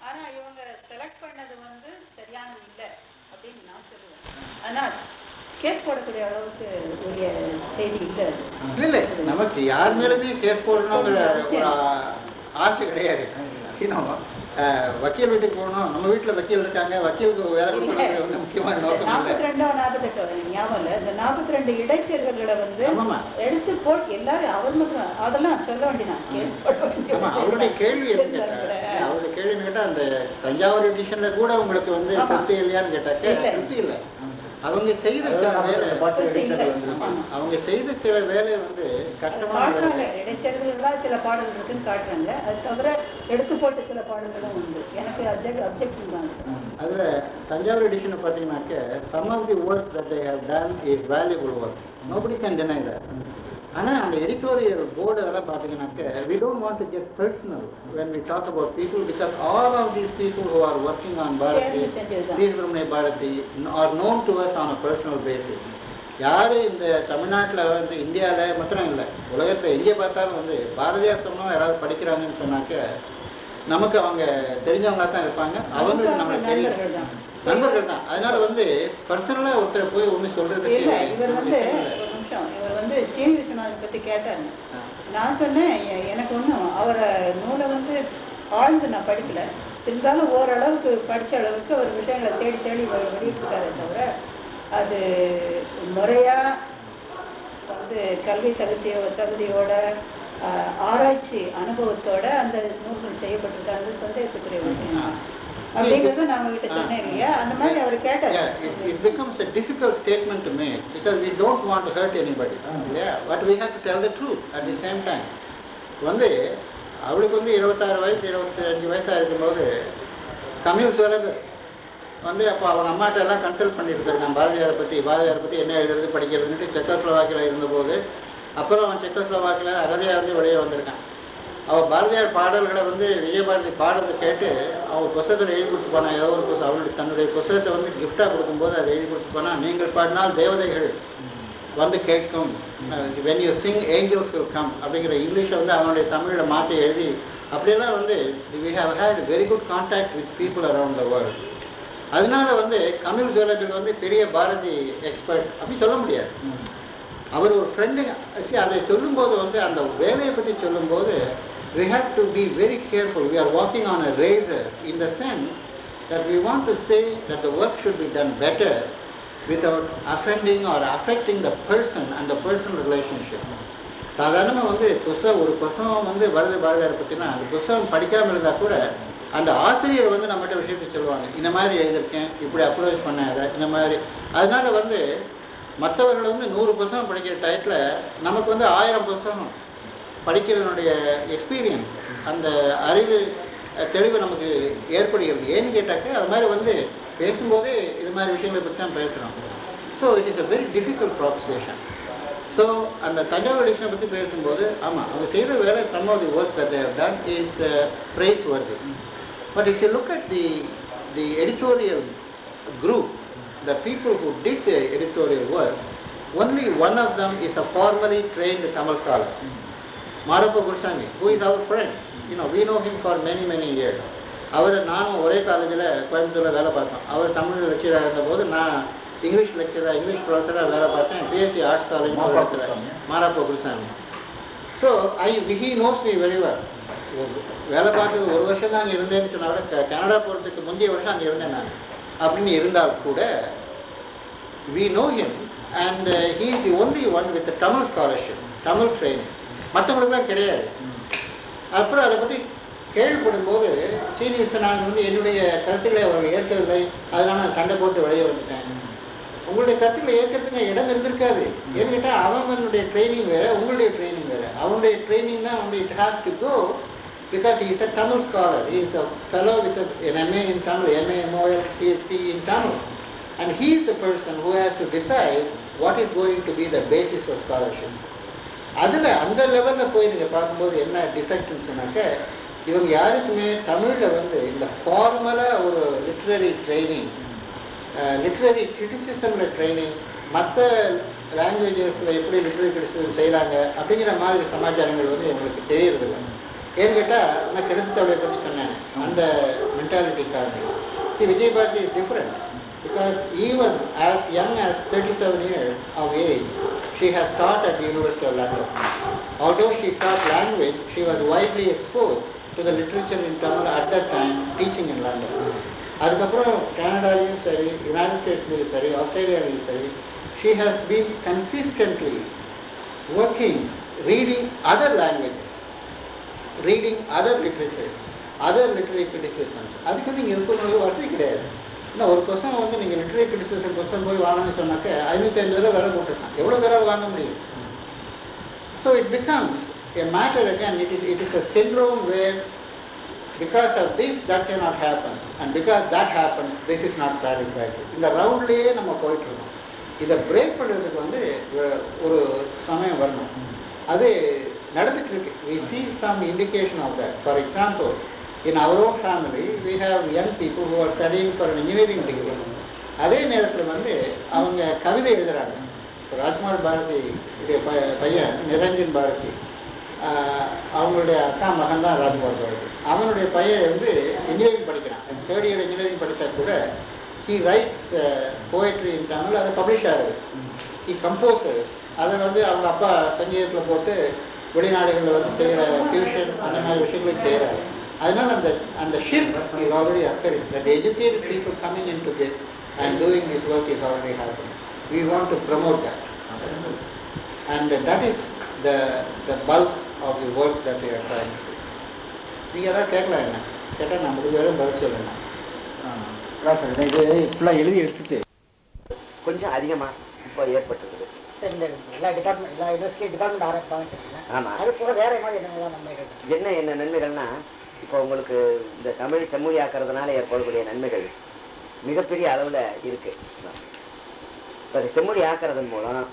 ஆனா இவங்க செலக்ட் பண்ணது வந்து சரியானது இல்லை அப்படின்னு நான் சொல்லுவேன் ஆனா கேஸ் போடக்கூடிய அளவுக்கு உரிய செய்தி இல்லை அது இல்லை இல்லை நமக்கு யார் மேலுமே கேஸ் போடணுங்கிற ஒரு ஆ- ஆசை கிடையாது இன்னும் வக்கீல் வீட்டுக்கு போகணும் நம்ம வீட்டில் வக்கீல் இருக்காங்க வக்கீலுக்கு வேலை கொடுக்கறது வந்து முக்கியமான நோக்கம் இல்லை நாற்பத்தி ரெண்டோ நாற்பத்தெட்டோ எனக்கு ஞாபகம் இல்லை இந்த நாற்பத்தி ரெண்டு இடைச்செருகல்களை வந்து ஆமாம்மா. எடுத்து போட்டு எல்லாரும் அவர் மட்டும் அதெல்லாம் சொல்ல வேண்டியதான் கேஸ் போட வேண்டிய ஆமா அவருடைய கேள்வி என்ன கேட்டா இல்ல, அவருடைய கேள்வி என்ன கேட்டா அந்த தஞ்சாவூர் எடிஷன்ல கூட உங்களுக்கு வந்து ஆமா. திருப்தி இல்லையான்னு கேட்டாக்க இல்ல. திருப்தி இல்லை அவங்க செய்த சில வேலை பாட்டு இடைச்சல் வந்து ஆமா, அவங்க செய்த சில வேலை வந்து கஷ்டமான காட்டுறாங்க வேலை இடைச்செருகல்லாம் சில பாடல்கள் இருக்குன்னு காட்டுறாங்க அது தவிர எடுத்து போட்ட சில பாடல்களும் உண்டு எனக்கு அப்ஜெக்ட் அப்ஜெக்டிவ் தான் அது. அதுல தஞ்சாவூர் எடிஷனை பார்த்தீங்கன்னாக்க some of the work that they have done is valuable work nobody can deny that ஆனா அந்த எடிட்டோரியல் போர்டு அதெல்லாம் பார்த்தீங்கன்னாக்க we don't want to get personal when we talk about people because all of these people who are working on Bharati சேர்ந்து செஞ்சதுதான். ஸ்ரீசுப்ரமணிய Bharathi are known to us on a personal basis யாரு இந்த தமிழ்நாட்டில் வந்து இந்தியாவில் மாத்திரம் இல்லை உலகத்தில் எங்கே பார்த்தாலும் வந்து பாரதியார் சொன்னோம் யாராவது படிக்கிறாங்கன்னு சொன்னாக்க நமக்கு அவங்க தெரிஞ்சவங்களா தான் இருப்பாங்க அவங்களுக்கு நம்மளுக்கு தெரியும் நண்பர்கள் தான். நண்பர்கள் தான் அதனால வந்து பர்சனலாக ஒருத்தரை போய் ஒன்று சொல்றதுக்கு இல்ல இவர் வந்து நமக்கு இஷ்டம் இல்லை. ஒரு நிமிஷம் இவர் வந்து சீனி விஸ்வநாதன் பத்தி கேட்டாருங்க ஆ. நான் சொன்னேன் எ- எனக்கு ஒன்றும் அவரை நூலை வந்து ஆழ்ந்து நான் படிக்கல இருந்தாலும் ஓரளவுக்கு படிச்ச அளவுக்கு அவர் விஷயங்களை தேடி தேடி வெ- வெளியிட்டிருக்காரே தவிர அது முறையா வந்து கல்வி தகுதியோ தகுதியோட ஆஹ், ஆராய்ச்சி அனுபவத்தோட அந்த நூல்கள் செய்யப்பட்டிருக்காங்க சந்தேகத்துக்குரிய விஷயம் ஆ. அப்படிங்கிறத நான் உங்ககிட்ட ஆ. சொன்னேன் இல்லையா அந்த மாதிரி அவர் கேட்டார் Yeah, it, it becomes a difficult statement to make because we don't want to hurt anybody. Yeah, but we have to tell the truth at the same time. வந்து அவளுக்கு வந்து இருபத்தாறு வயசு இருபத்தி அஞ்சு வயசாக இருக்கும்போது கம்யூஸ் வேலை வந்து அப்போ அவங்க அம்மாட்ட எல்லாம் கன்சல்ட் பண்ணிட்டு இருக்கான் பாரதியாரை பற்றி பாரதியாரை பற்றி என்ன எழுதுறது படிக்கிறதுன்ட்டு செக்கோஸ்லோவாக்கியில் இருந்தபோது அப்புறம் அவன் செக்கோஸ்லோவாக்கியில் அகதியாக வந்து வெளியே வந்திருக்கான் அவள் பாரதியார் பாடல்களை வந்து விஜயபாரதி பாடுறதை கேட்டு அவள் புஸ்தகத்தில் எழுதி கொடுத்து போனான் ஏதோ ஒரு புஸ்தகம் அவளுடைய தன்னுடைய புஸ்தகத்தை வந்து கிஃப்டாக கொடுக்கும்போது அதை எழுதி கொடுத்து போனா நீங்கள் பாடினால் தேவதைகள் வந்து கேட்கும் when you sing angels will come அப்படிங்கிற இங்கிலீஷை வந்து அவனுடைய தமிழில் மாற்றி எழுதி அப்படியெல்லாம் வந்து we have had very good contact with people around the world அதனால வந்து கமில் ஜுவலர்கள் வந்து பெரிய பாரதி எக்ஸ்பர்ட் அப்படி சொல்ல முடியாது அவர் ஒரு ஃப்ரெண்டு அதை சொல்லும்போது வந்து அந்த வேலையை பற்றி சொல்லும்போது we have to be very careful we are walking on a razor in the sense that we want to say that the work should be done better without offending or affecting the person and the personal relationship சாதாரணமாக வந்து புஸ்தகம் ஒரு புஸ்தகம் வந்து வருது பாரதியார் பற்றினா அந்த புஸ்தகம் படிக்காமல் இருந்தால் கூட அந்த ஆசிரியர் வந்து நம்மகிட்ட விஷயத்தை சொல்லுவாங்க இந்த மாதிரி எழுதியிருக்கேன் இப்படி அப்ரோச் பண்ண அதை இந்த மாதிரி அதனால வந்து மற்றவர்கள் வந்து நூறு புஸ்தகம் படிக்கிற டயத்தில் நமக்கு வந்து ஆயிரம் புஸ்தகம் படிக்கிறதுனுடைய எக்ஸ்பீரியன்ஸ் அந்த அறிவு அஹ், தெளிவு நமக்கு ஏற்படுகிறது ஏன்னு கேட்டாக்க அது மாதிரி வந்து பேசும்போதே இது மாதிரி விஷயங்களை பற்றி தான் பேசுகிறோம் so it is a very difficult proposition so அந்த தஞ்சாவூர் எடிஷனை பற்றி பேசும்போது ஆமாம் அவங்க செய்த வேலை some of the work that they've done is praise worthy but if you look at the the editorial group the people who did the editorial work only one of them is a formally trained Tamil scholar Marappa Gurusamy who is our friend you know we know him for many many years அவர் நானும் ஒரே காலேஜில் கோயம்புத்தூரில் வேலை பார்த்தோம் அவர் தமிழ் லெக்சராக இருந்தபோது நான் English லெக்சராக English ப்ரொஃபஸராக வேலை பார்த்தேன் பிஹெச்சி ஆர்ட்ஸ் காலேஜ் ஒரு மாரப்ப இடத்துல Gurusamy. Marappa Gurusamy so I he knows me very well வேலை பார்த்தது ஒரு வருஷம் தான் அங்கே இருந்தேன்னு சொன்னா கூட க- கனடா போகிறதுக்கு முந்தைய வருஷம் அங்கே இருந்தேன் நான் அப்படின்னு இருந்தால் கூட we know him and uh, he is the only one with the Tamil scholarship, Tamil training. மற்றவங்களுக்குலாம் கிடையாது அப்புறம் அதை பற்றி கேள்விப்படும் போது சீனி விஸ்வநாதன் வந்து என்னுடைய கருத்துக்களை அவர்கள் ஏற்கவில்லை அதனால நான் சண்டை போட்டு வெளியே வந்துட்டேன் உங்களுடைய கருத்துக்களை ஏற்கிறதுக்கு இடம் இருந்திருக்காது ஏன்னு கேட்டால் அவங்களுடைய ட்ரைனிங் வேற உங்களுடைய ட்ரைனிங் வேற அவனுடைய ட்ரைனிங் தான் வந்து it has to go because he is a Tamil scholar. He is a fellow with a, an MA in Tamil, MA, MOL, PhD in Tamil. And he is the person who has to decide what is going to be the basis of scholarship. அதில் அந்த லெவலில் போய் நீங்கள் பார்க்கும்போது என்ன டிஃபெக்ட்னு சொன்னாக்க இவங்க யாருக்குமே தமிழில் வந்து இந்த ஃபார்மலாக ஒரு லிட்ரரி ட்ரைனிங் லிட்ரரி கிரிட்டிசிசமில் ட்ரைனிங் மற்ற லாங்குவேஜஸில் எப்படி லிட்ரரி கிரிட்டிசிசம் செய்கிறாங்க அப்படிங்கிற மாதிரி சமாச்சாரங்கள் வந்து இவங்களுக்கு தெரியறதில்ல ஏன்னு கேட்டால் நான் கிடத்தவளை பற்றி சொன்னேன் அந்த மென்டாலிட்டி காரணம் See, Vijay Bharati is different because even as young as 37 years of age, she has taught at the University of London. Although she taught language, she was widely exposed to the literature in Tamil at that time, teaching in London. அதுக்கப்புறம் கனடாலையும் சரி United ஸ்டேட்ஸ்லேயும் சரி ஆஸ்திரேலியாலையும் சரி she has been consistently working reading other languages reading other literatures other literary criticisms அதுக்கு நீங்கள் இருக்கக்கூடிய வசதி கிடையாது இன்னும் ஒரு கொஸ்டின் வந்து நீங்கள் லிட்ரரி கிரிட்டிசிசம் கொஸ்டின் போய் வாங்கணும்னு சொன்னாக்க ஐநூற்றி ஐம்பது ரூபா விலை போட்டுருக்கான் எவ்வளோ விலை வாங்க முடியும் so it becomes a matter again, it is, it is a syndrome where because of this that cannot happen and because that happens this is not satisfactory இந்த ரவுண்ட்லேயே நம்ம போயிட்டு இருக்கோம் இதை பிரேக் பண்ணுறதுக்கு வந்து வ- ஒரு சமயம் வரணும் அது நடந்துட்டு இருக்கு we see some indication of that for example in our own family we have young people who are studying for an engineering degree அதே நேரத்தில் வந்து அவங்க கவிதை எழுதுறாங்க இப்போ ராஜ்குமார் பாரதி உடைய ப- பையன் நிரஞ்சன் பாரதி ஆஹ் அவங்களுடைய அக்கா மகன் தான் ராஜ்குமார் பாரதி அவனுடைய பையன் வந்து இன்ஜினியரிங் படிக்கிறான் தேர்ட் இயர் இன்ஜினியரிங் படித்தா கூட he writes poetry in Tamil அது பப்ளிஷ் ஆகுது ஹீ கம்போசர்ஸ் அதை வந்து அவங்க அப்பா சங்கீதத்தில் போட்டு வெளிநாடுகளில் வந்து செய்கிற ஃபியூஷன் அந்த மாதிரி விஷயங்களை செய்கிறாரு அதனால அந்த அந்த shift is already occurring that educated people coming in to this and doing this work is already happening we want to promote that and that is the the bulk of the work that we are trying நீங்கள் எதாவது கேட்கலாம் என்ன கேட்டால் நான் முடிஞ்ச வரையும் பதில் சொல்லணும் அதான் சார் இதை இது ஃபுல்லாக எழுதி எடுத்துட்டு கொஞ்சம் அதிகமாக இப்போ ஏற்பட்டிருக்குது சரி இந்த எல்லா டிபார்ட்மெண்ட் எல்லா யூனிவர்சிட்டி டிபார்ட்மெண்ட் ஆரம்பிப்பாங்க ஆமாம் அது போக வேற மாதிரி என்னெல்லாம் நன்மைகள் என்ன என்ன நன்மைகள்னா இப்போ உங்களுக்கு இந்த தமிழ் செம்மொழி ஆக்கிறதுனால ஏற்படக்கூடிய நன்மைகள் மிகப்பெரிய அளவில் இருக்கு இப்போ இந்த செம்மொழி ஆக்கிறதன் மூலம்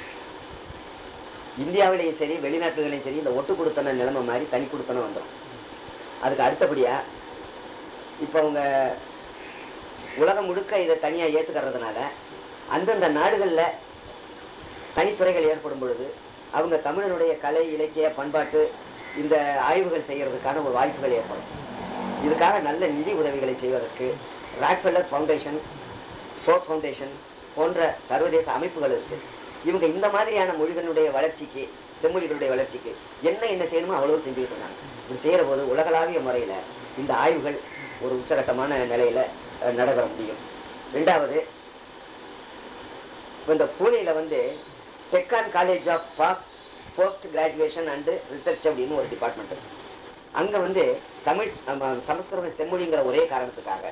இந்தியாவிலையும் சரி வெளிநாட்டுகளையும் சரி இந்த ஒட்டு கொடுத்தன நிலைமை மாதிரி தனி கொடுத்தனம் வந்துடும் அதுக்கு அடுத்தபடியாக இப்போ அவங்க உலகம் முழுக்க இதை தனியாக ஏற்றுக்கிறதுனால அந்தந்த நாடுகளில் தனித்துறைகள் ஏற்படும் பொழுது அவங்க தமிழனுடைய கலை இலக்கிய பண்பாட்டு இந்த ஆய்வுகள் செய்யறதுக்கான ஒரு வாய்ப்புகள் ஏற்படும் இதுக்காக நல்ல நிதி உதவிகளை செய்வதற்கு ராக்ஃபெல்லர் ஃபவுண்டேஷன் ஃபோர்ட் ஃபவுண்டேஷன் போன்ற சர்வதேச அமைப்புகள் இருக்கு இவங்க இந்த மாதிரியான மொழிகளுடைய வளர்ச்சிக்கு செம்மொழிகளுடைய வளர்ச்சிக்கு என்ன என்ன செய்யணுமோ அவ்வளவு செஞ்சுக்கிட்டு இருக்காங்க இது செய்கிற போது உலகளாவிய முறையில் இந்த ஆய்வுகள் ஒரு உச்சகட்டமான நிலையில் அஹ், நடைபெற முடியும் ரெண்டாவது இப்போ இந்த பூனேல வந்து Deccan college of past post graduation and research அப்படின்னு ஒரு டிபார்ட்மெண்ட் இருக்கு அங்கே வந்து தமிழ் ஆமா, சமஸ்கிருதம் செம்மொழிங்கிற ஒரே காரணத்துக்காக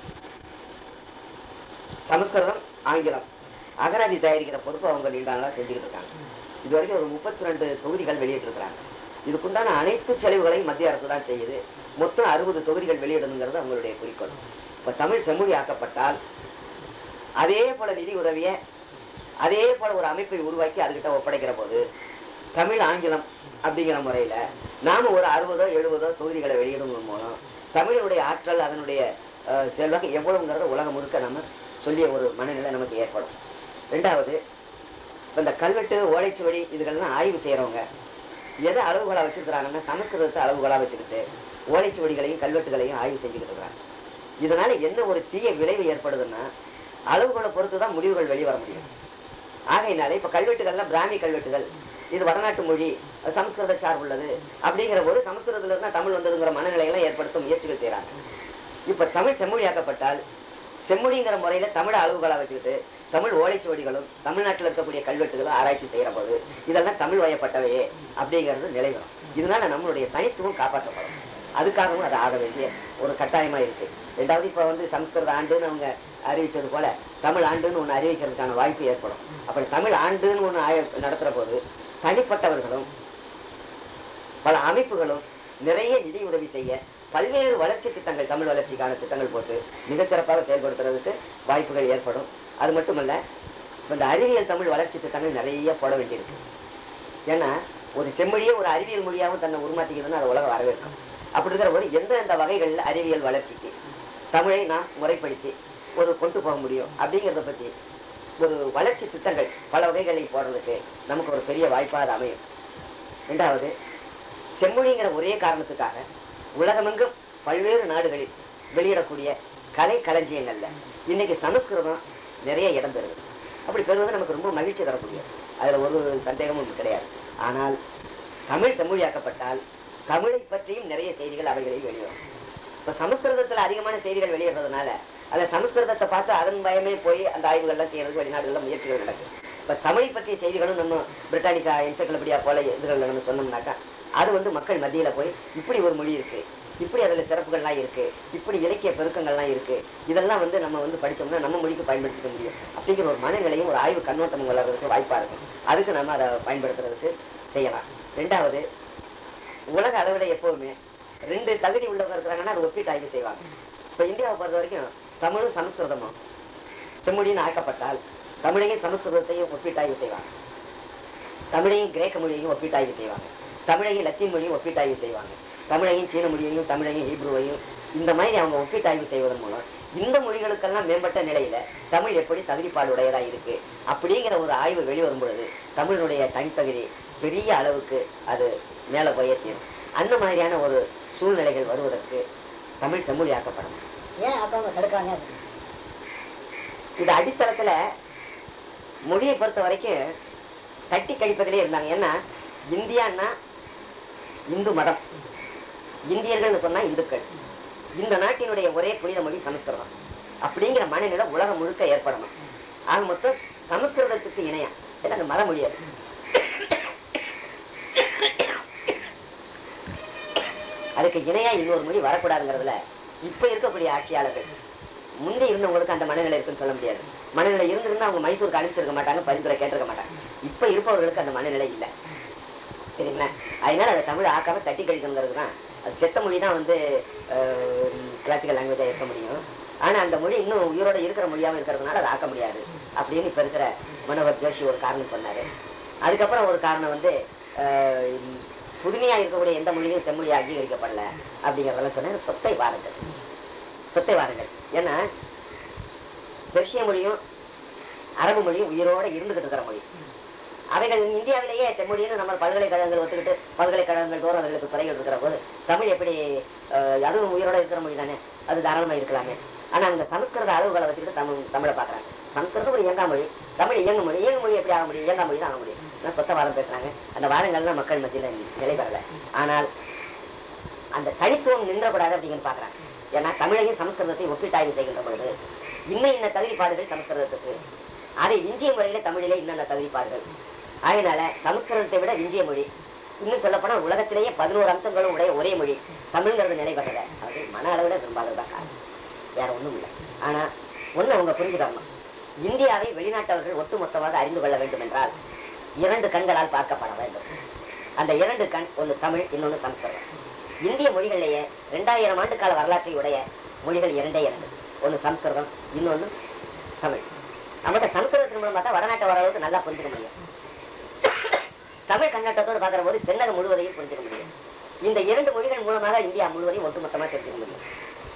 சமஸ்கிருதம் ஆங்கிலம் அகராதி தயாரிக்கிற பொறுப்பு அவங்க நீண்ட நாளாக செஞ்சுக்கிட்டு இருக்காங்க இது வரைக்கும் ஒரு முப்பத்தி ரெண்டு தொகுதிகள் வெளியிட்டிருக்கிறாங்க இதுக்குண்டான அனைத்து செலவுகளையும் மத்திய அரசு தான் செய்யுது மொத்தம் அறுபது தொகுதிகள் வெளியிடணுங்கிறது அவங்களுடைய குறிக்கோள் இப்போ தமிழ் செம்மொழி ஆக்கப்பட்டால் அதே போல நிதி உதவியை அதே போல ஒரு அமைப்பை உருவாக்கி அதுகிட்ட ஒப்படைக்கிற போது தமிழ் ஆங்கிலம் அப்படிங்கிற முறையில் நாம ஒரு அறுபதோ எழுபதோ தொகுதிகளை வெளியிடுவதன் மூலம் தமிழுடைய ஆற்றல் அதனுடைய அஹ், செல்வாக்கு எவ்வளவுங்கிறத உலகம் முழுக்க நம்ம சொல்லிய ஒரு மனநிலை நமக்கு ஏற்படும் ரெண்டாவது இப்ப இந்த கல்வெட்டு ஓலைச்சுவடி இதுகள்லாம் ஆய்வு செய்கிறவங்க எதை அளவுகோலாக வச்சிருக்கிறாங்கன்னா சமஸ்கிருதத்தை அளவுகோலாக வச்சுக்கிட்டு ஓலைச்சுவடிகளையும் கல்வெட்டுகளையும் ஆய்வு செஞ்சுக்கிட்டு இருக்கிறாங்க இதனால என்ன ஒரு தீய விளைவு ஏற்படுதுன்னா அளவுகளை பொறுத்து தான் முடிவுகள் வெளிவர முடியும் ஆகையினால இப்ப கல்வெட்டுகள்லாம் பிராமி கல்வெட்டுகள் இது வடநாட்டு மொழி அது சமஸ்கிருத சார்புள்ளது அப்படிங்கிற போது சமஸ்கிருதத்துல இருந்தா தமிழ் வந்ததுங்கிற மனநிலையெல்லாம் ஏற்படுத்த முயற்சிகள் செய்றாங்க இப்ப தமிழ் செம்மொழியாக்கப்பட்டால் செம்மொழிங்கிற முறையில தமிழ் அளவுகளா வச்சுக்கிட்டு தமிழ் ஓலைச்சுவடிகளும் தமிழ்நாட்டில் இருக்கக்கூடிய கல்வெட்டுகளும் ஆராய்ச்சி செய்யற போது இதெல்லாம் தமிழ் வயப்பட்டவையே அப்படிங்கிறது நிலைவரும் இதனால நம்மளுடைய தனித்துவம் காப்பாற்றப்படும் அதுக்காகவும் அது ஆக வேண்டிய ஒரு கட்டாயமா இருக்கு ரெண்டாவது இப்ப வந்து சமஸ்கிருத ஆண்டுன்னு அவங்க அறிவிச்சது போல தமிழ் ஆண்டுன்னு ஒன்று அறிவிக்கிறதுக்கான வாய்ப்பு ஏற்படும் அப்படி தமிழ் ஆண்டுன்னு ஒன்று ஆய நடத்துற போது தனிப்பட்டவர்களும் பல அமைப்புகளும் நிறைய நிதி உதவி செய்ய பல்வேறு வளர்ச்சி திட்டங்கள் தமிழ் வளர்ச்சிக்கான திட்டங்கள் போட்டு மிகச்சிறப்பாக செயல்படுத்துறதுக்கு வாய்ப்புகள் ஏற்படும் அது மட்டுமல்ல இப்ப இந்த அறிவியல் தமிழ் வளர்ச்சி திட்டங்கள் நிறைய போட வேண்டியிருக்கு ஏன்னா ஒரு செம்மொழியே ஒரு அறிவியல் மொழியாகவும் தன்னை உருமாற்றிக்குதுன்னு அதை உலகம் வரவேற்கும் அப்படி இருக்கிற போது எந்தெந்த வகைகளில் அறிவியல் வளர்ச்சிக்கு தமிழை நாம் முறைப்படுத்தி ஒரு கொண்டு போக முடியும் அப்படிங்கிறத பற்றி ஒரு வளர்ச்சி திட்டங்கள் பல வகைகளை போடுறதுக்கு நமக்கு ஒரு பெரிய வாய்ப்பாக அது அமையும் ரெண்டாவது செம்மொழிங்கிற ஒரே காரணத்துக்காக உலகமெங்கும் பல்வேறு நாடுகளில் வெளியிடக்கூடிய கலை களஞ்சியங்கள்ல இன்னைக்கு சமஸ்கிருதம் நிறைய இடம் பெறுது அப்படி பெறுவது நமக்கு ரொம்ப மகிழ்ச்சி தரக்கூடியது அதுல ஒரு சந்தேகமும் கிடையாது ஆனால் தமிழ் செம்மொழியாக்கப்பட்டால் தமிழை பற்றியும் நிறைய செய்திகள் அவைகளில் வெளிவரும் இப்ப சமஸ்கிருதத்துல அதிகமான செய்திகள் வெளியிடுறதுனால அந்த சமஸ்கிருதத்தை பார்த்து அதன் பயமே போய் அந்த ஆய்வுகள்லாம் செய்யறதுக்கு வெளிநாடுகளில் முயற்சிகள் நடக்குது இப்ப தமிழை பற்றிய செய்திகளும் நம்ம பிரிட்டானிக்கா என்சைக்ளோபீடியா போல இதுகளில் நம்ம சொன்னோம்னாக்கா அது வந்து மக்கள் மத்தியில போய் இப்படி ஒரு மொழி இருக்கு இப்படி அதுல சிறப்புகள்லாம் இருக்கு இப்படி இலக்கிய பெருக்கங்கள்லாம் இருக்கு இதெல்லாம் வந்து நம்ம வந்து படிச்சோம்னா நம்ம மொழிக்கு பயன்படுத்திக்க முடியும் அப்படிங்கிற ஒரு மனநிலையும் ஒரு ஆய்வு கண்ணோட்டமும் வளர்றதுக்கு வாய்ப்பா இருக்கும் அதுக்கு நம்ம அதை பயன்படுத்துறதுக்கு செய்யலாம் ரெண்டாவது உலக அளவில் எப்போதுமே ரெண்டு தகுதி உள்ளவங்க இருக்கிறாங்கன்னா அது ஒப்பீட்டு ஆய்வு செய்வாங்க இப்போ இந்தியாவை பொறுத்த வரைக்கும் தமிழும் சமஸ்கிருதமும் செம்மொழின்னு ஆக்கப்பட்டால் தமிழையும் சமஸ்கிருதத்தையும் ஒப்பீட்டாய்வு செய்வாங்க தமிழையும் கிரேக்க மொழியையும் ஒப்பீட்டாய்வு செய்வாங்க தமிழையும் லத்தீன் மொழியும் ஒப்பீட்டாய்வு செய்வாங்க தமிழையும் சீன மொழியையும் தமிழையும் ஹீப்ருவையும் இந்த மாதிரி அவங்க ஒப்பீட்டாய்வு செய்வதன் மூலம் இந்த மொழிகளுக்கெல்லாம் மேம்பட்ட நிலையில தமிழ் எப்படி தகுதிப்பாடு உடையதா இருக்கு அப்படிங்கிற ஒரு ஆய்வு வெளிவரும் பொழுது தமிழுடைய தனித்தகுதி பெரிய அளவுக்கு அது மேலே போய் தீரும் அந்த மாதிரியான ஒரு சூழ்நிலைகள் வருவதற்கு தமிழ் செம்மொழியாக்கப்படணும் ஏன் அப்போ அவங்க தடுக்கிறாங்க இது அடித்தளத்துல மொழியை பொறுத்த வரைக்கும் தட்டி கழிப்பதிலே இருந்தாங்க ஏன்னா இந்தியான்னா இந்து மதம் இந்தியர்கள்னு சொன்னா இந்துக்கள் இந்த நாட்டினுடைய ஒரே புனித மொழி சமஸ்கிருதம் அப்படிங்கிற மனநிலை உலகம் முழுக்க ஏற்படணும் ஆக மொத்தம் சமஸ்கிருதத்துக்கு இணையா ஏன்னா அந்த மத மொழி அது அதுக்கு இணையா இன்னொரு மொழி வரக்கூடாதுங்கிறதுல இப்ப இருக்கக்கூடிய ஆட்சியாளர்கள் முந்தி இருந்தவங்களுக்கு அந்த மனநிலை இருக்குன்னு சொல்ல முடியாது மனநிலை இருந்திருந்தா அவங்க மைசூருக்கு அனுப்பிச்சிருக்க மாட்டாங்க பரிந்துரை கேட்டிருக்க மாட்டாங்க இப்ப இருப்பவர்களுக்கு அந்த மனநிலை இல்லை சரிங்களா அதனால அதை தமிழ் ஆக்காம தட்டி கழிக்கணுங்கிறது தான் அது செத்த மொழி தான் வந்து கிளாசிக்கல் லாங்குவேஜாக இருக்க முடியும் ஆனா அந்த மொழி இன்னும் உயிரோட இருக்கிற மொழியாகவும் இருக்கிறதுனால அதை ஆக்க முடியாது அப்படின்னு இப்ப இருக்கிற மனோகர் ஜோஷி ஒரு காரணம் சொன்னாரு அதுக்கப்புறம் ஒரு காரணம் வந்து அஹ், புதுமையா இருக்கக்கூடிய எந்த மொழியும் செம்மொழியா அங்கீகரிக்கப்படல அப்படிங்கிறதெல்லாம் சொன்னாரு சொத்தை வாருங்கள் சொத்தை வாருங்கள் ஏன்னா பெர்ஷிய மொழியும் அரபு மொழியும் உயிரோட இருந்துகிட்டு இருக்கிற மொழி அவைகள் இந்தியாவிலேயே செம்மொழின்னு நம்ம பல்கலைக்கழகங்கள் ஒத்துக்கிட்டு பல்கலைக்கழகங்கள் தோறும் அதுகளுக்கு துறைகள் இருக்கிற போது தமிழ் எப்படி அஹ், அதுவும் உயிரோட இருக்கிற மொழி தானே அது தாராளமா இருக்கலாமே ஆனா அங்க சமஸ்கிருத அளவுகளை வச்சுக்கிட்டு தமிழ் தமிழை பார்க்கறாங்க சமஸ்கிருதம் ஒரு இயங்கா மொழி தமிழ் இயங்கு மொழி இயங்கு மொழி எப்படி ஆக முடியும் இயங்கா மொழி தான் ஆக முடியும் நான் சொத்த வாதம் பேசுறாங்க அந்த வாதங்கள்லாம் மக்கள் மத்தியில நிலை பெறல ஆனால் அந்த தனித்துவம் நின்றக்கூடாது அப்படிங்கன்னு பார்க்கறாங்க ஏன்னா தமிழையும் சமஸ்கிருதத்தையும் ஒப்பீட்டாய்வு செய்கின்ற பொழுது இன்ன இன்ன தகுதிப்பாடுகள் சமஸ்கிருதத்துக்கு அதை விஞ்சிய முறையில தமிழிலே இன்னென்ன தகுதிப்பாடுகள் அதனால சமஸ்கிருதத்தை விட விஞ்சிய மொழி இன்னும் சொல்லப்போனா உலகத்திலேயே பதினோரு அம்சங்களும் உடைய ஒரே மொழி தமிழ்ங்கிறது நிலை பெறல அது மன அளவில் விரும்பாததுதான் காரணம் வேற ஒண்ணும் இல்லை ஆனா ஒண்ணு அவங்க புரிஞ்சுக்கணும் இந்தியாவை வெளிநாட்டவர்கள் ஒட்டுமொத்தமாக அறிந்து கொள்ள வேண்டும் என்றால் இரண்டு கண்களால் பார்க்கப்பட வேண்டும் அந்த இரண்டு கண் ஒன்று தமிழ் இன்னொன்று சமஸ்கிருதம் இந்திய மொழிகளிலேயே ரெண்டாயிரம் ஆண்டு கால வரலாற்றை உடைய மொழிகள் இரண்டே இரண்டு ஒன்று சமஸ்கிருதம் இன்னொன்று தமிழ் நம்மகிட்ட சமஸ்கிருதத்தின் மூலமா தான் வடநாட்டை ஓரளவுக்கு நல்லா புரிஞ்சுக்க முடியும் தமிழ் கண்ணோட்டத்தோடு பார்க்குற போது தென்னகம் முழுவதையும் புரிஞ்சுக்க முடியும் இந்த இரண்டு மொழிகள் மூலமாக இந்தியா முழுவதையும் ஒட்டுமொத்தமாக தெரிஞ்சுக்க முடியும்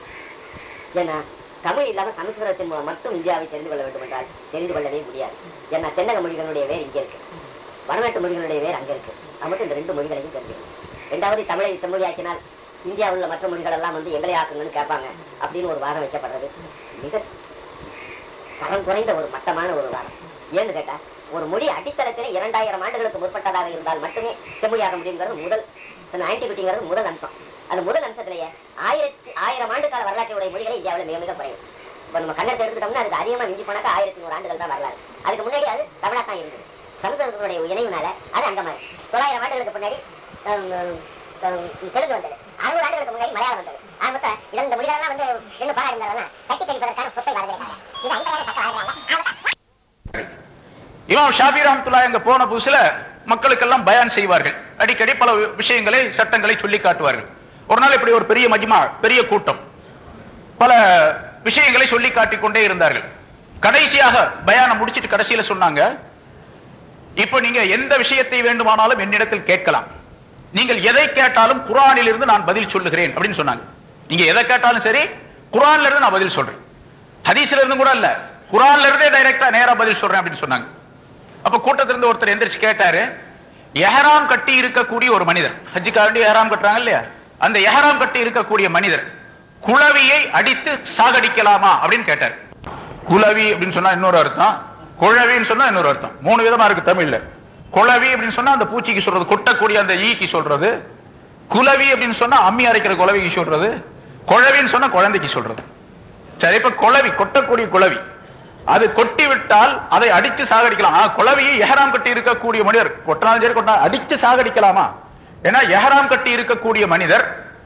ஏன்னா தமிழ் இல்லாம சமஸ்கிருதத்தின் மூலம் மட்டும் இந்தியாவை தெரிந்து கொள்ள வேண்டும் என்றால் தெரிந்து கொள்ளவே முடியாது ஏன்னா தென்னக மொழிகளுடைய வேர் இங்கே இருக்கு வடநாட்டு மொழிகளுடைய வேர் அங்க இருக்கு அது மட்டும் இந்த ரெண்டு மொழிகளையும் தெரிஞ்சுக்கணும் ரெண்டாவது தமிழை செம்மொழி ஆக்கினால் இந்தியாவில் உள்ள மற்ற மொழிகள் எல்லாம் வந்து எங்களை ஆக்குங்கன்னு கேட்பாங்க அப்படின்னு ஒரு வாதம் வைக்கப்படுறது மிக தரம் குறைந்த ஒரு மட்டமான ஒரு வாதம் ஏன்னு கேட்டா ஒரு மொழி அடித்தளத்திலே இரண்டாயிரம் ஆண்டுகளுக்கு முற்பட்டதாக இருந்தால் மட்டுமே செம்மொழியாக முடியுங்கிறது முதல் ஆன்டிபிட்டிங்கிறது முதல் அம்சம் அந்த முதல் அம்சத்திலேயே ஆயிரத்தி ஆயிரம் ஆண்டு கால வரலாற்றுடைய மொழிகளை இந்தியாவில் மிக மிக குறையும் இப்போ நம்ம கன்னடத்தை எடுத்துட்டோம்னா அதுக்கு அதிகமாக மிஞ்சி போனாக்கா ஆயிரத்தி நூறு ஆண்டுகள் தான் வரலாறு அதுக்கு முன்னாடி அது தமிழா தான் இருந்தது சமஸ்கிருதத்தினுடைய இணைவுனால அது அங்கமாச்சு தொள்ளாயிரம் ஆண்டுகளுக்கு முன்னாடி ஹம், ஹம், தெலுங்கு வந்தது அறுநூறு ஆண்டுகளுக்கு முன்னாடி மலையாளம் வந்தது ஆக மொத்தம் இந்த மொழிகளெல்லாம் வந்து என்ன பாராடுங்கிறதுனா தட்டி கழிப்பதற்கான சொத்தை வரவேற்காங்க இது அடிப்படையான தக்க ஆகிறாங்க இமாம் ஷாஃபி ரஹ்மத்துல்லாஹி அங்க போன புதுசுல மக்களுக்கெல்லாம் பயான் செய்வார்கள் அடிக்கடி பல விஷயங்களை சட்டங்களை சொல்லி காட்டுவார்கள் ஒரு நாள் இப்படி ஒரு பெரிய மஜ்மா பெரிய கூட்டம் பல விஷயங்களை சொல்லி காட்டிக் கொண்டே இருந்தார்கள் கடைசியாக பயானை முடிச்சிட்டு கடைசியில சொன்னாங்க இப்ப நீங்க எந்த விஷயத்தை வேண்டுமானாலும் என்னிடத்தில் கேட்கலாம் நீங்கள் எதை கேட்டாலும் குரானில் இருந்து நான் பதில் சொல்லுகிறேன் அப்படின்னு சொன்னாங்க நீங்க எதை கேட்டாலும் சரி குரான்ல இருந்து நான் பதில் சொல்றேன் ஹதீஸ்ல இருந்து கூட இல்ல குரான்ல இருந்தே டைரக்டா நேரா பதில் சொல்றேன் அப்படின்னு சொன்னாங்க அப்ப கூட்டத்துல இருந்து ஒருத்தர் எந்திரிச்சு கேட்டாரு எஹராம் கட்டி இருக்கக்கூடிய ஒரு மனிதர் ஹஜ்ஜுக்காண்டி எஹராம் கட்டுறாங்க இல்லையா அந்த எஹராம் கட்டி இருக்கக்கூடிய மனிதர் குளவியை அடித்து சாகடிக்கலாமா அப்படின்னு கேட்டார் குளவி அப்படின்னு சொன்னா இன்னொரு அர்த்தம் குழவின்னு சொன்னா இன்னொரு அர்த்தம் மூணு விதமா இருக்கு தமிழ்ல குளவி அப்படின்னு சொன்னா அந்த பூச்சிக்கு சொல்றது கொட்டக்கூடிய அந்த ஈக்கு சொல்றது குளவி அப்படின்னு சொன்னா அம்மி அரைக்கிற குளவிக்கு சொல்றது குழவின்னு சொன்னா குழந்தைக்கு சொல்றது சரி இப்ப குளவி கொட்டக்கூடிய குளவி அது கொட்டி விட்டால் அதை அடிச்சு சாகடிக்கலாம் ஆ, குளவியை எஹராம் கட்டி இருக்கக்கூடிய மனிதர் கொட்டினாலும் சரி கொட்டினா அடிச்சு சாகடிக்கலாமா ஏன்னா எஹராம் கட்டி இருக்கக்கூடிய மனிதர்